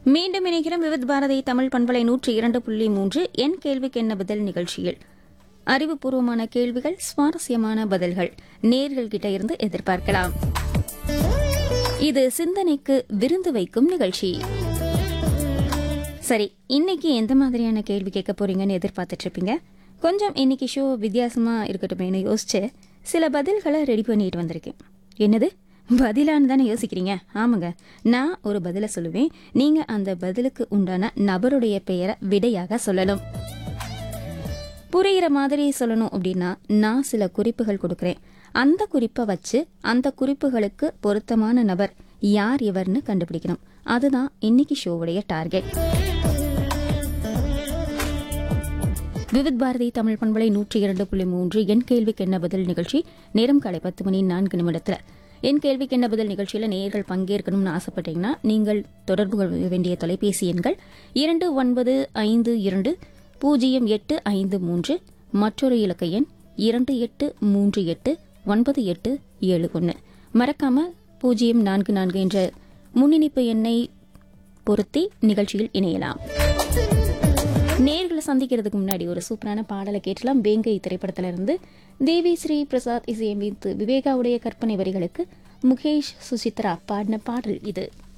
மீண்டும் இணைகிறோம் விவித் பாரதி தமிழ் பண்பலை நூற்றி இரண்டு புள்ளி மூன்று என் கேள்விக்கு என்ன பதில் நிகழ்ச்சியில் அறிவுபூர்வமான கேள்விகள் சுவாரஸ்யமான பதில்கள் நேர்கள் கிட்ட இருந்து எதிர்பார்க்கலாம் இது சிந்தனைக்கு விருந்து வைக்கும் நிகழ்ச்சி சரி இன்னைக்கு எந்த மாதிரியான கேள்வி கேட்க போறீங்கன்னு எதிர்பார்த்துட்டு இருப்பீங்க கொஞ்சம் இன்னைக்கு ஷோ வித்தியாசமா இருக்கட்டுமேனு யோசிச்சு சில பதில்களை ரெடி பண்ணிட்டு வந்திருக்கேன் என்னது பதிலான்னு தானே யோசிக்கிறீங்க ஆமாங்க நான் ஒரு பதிலை சொல்லுவேன் நீங்க அந்த பதிலுக்கு உண்டான நபருடைய பெயரை விடையாக சொல்லணும் புரியிற மாதிரி சொல்லணும் அப்படின்னா நான் சில குறிப்புகள் கொடுக்குறேன் அந்த குறிப்பை வச்சு அந்த குறிப்புகளுக்கு பொருத்தமான நபர் யார் இவர்னு கண்டுபிடிக்கணும் அதுதான் இன்னைக்கு ஷோவுடைய டார்கெட் விவித் பாரதி தமிழ் பண்பலை நூற்றி இரண்டு புள்ளி மூன்று என் கேள்விக்கு என்ன பதில் நிகழ்ச்சி நேரம் காலை பத்து மணி நான்கு நிமிடத்துல என் கேள்விக்கு என்ன பதில் நிகழ்ச்சியில நேயர்கள் பங்கேற்கணும்னு ஆசைப்பட்டீங்கன்னா நீங்கள் தொடர்பு கொள்ள வேண்டிய தொலைபேசி எண்கள் இரண்டு ஒன்பது ஐந்து இரண்டு பூஜ்ஜியம் எட்டு ஐந்து மூன்று மற்றொரு இலக்க எண் இரண்டு எட்டு மூன்று எட்டு ஒன்பது எட்டு ஏழு ஒன்று மறக்காம பூஜ்ஜியம் நான்கு நான்கு என்ற முன்னிணைப்பு எண்ணை பொருத்தி நிகழ்ச்சியில் இணையலாம் நேர்களை சந்திக்கிறதுக்கு முன்னாடி ஒரு சூப்பரான பாடலை கேட்டலாம் வேங்கை திரைப்படத்துல இருந்து தேவி ஸ்ரீ பிரசாத் இசையமைத்து விவேகாவுடைய கற்பனை வரிகளுக்கு முகேஷ் சுசித்ரா பாடின பாடல் இது